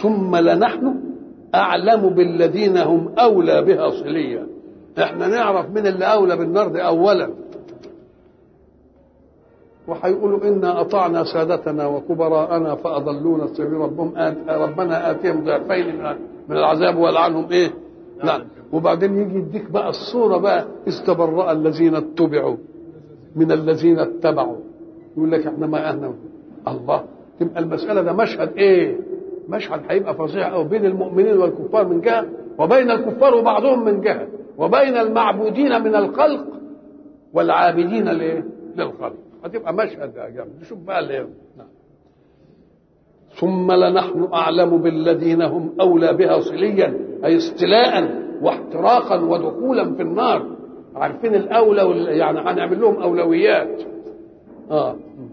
ثم لنحن اعلم بالذين هم اولى بها صليا احنا نعرف من اللي اولى بالنار دي اولا وهيقولوا انا اطعنا سادتنا وكبراءنا فاضلونا السبيل ربهم آت ربنا اتيهم ضعفين من من العذاب ولعنهم ايه؟ نعم وبعدين يجي يديك بقى الصوره بقى استبرأ الذين اتبعوا من الذين اتبعوا يقول لك احنا ما اهنا الله تبقى المساله ده مشهد ايه؟ مشهد هيبقى فظيع قوي بين المؤمنين والكفار من جهه وبين الكفار وبعضهم من جهه وبين المعبودين من الخلق والعابدين لايه؟ للخلق هتبقى مشهد يا جماعه نشوف بقى اللي نعم. ثم لنحن اعلم بالذين هم اولى بها صليا اي استلاء واحتراقا ودخولا في النار عارفين الاولى وال... يعني هنعمل لهم اولويات اه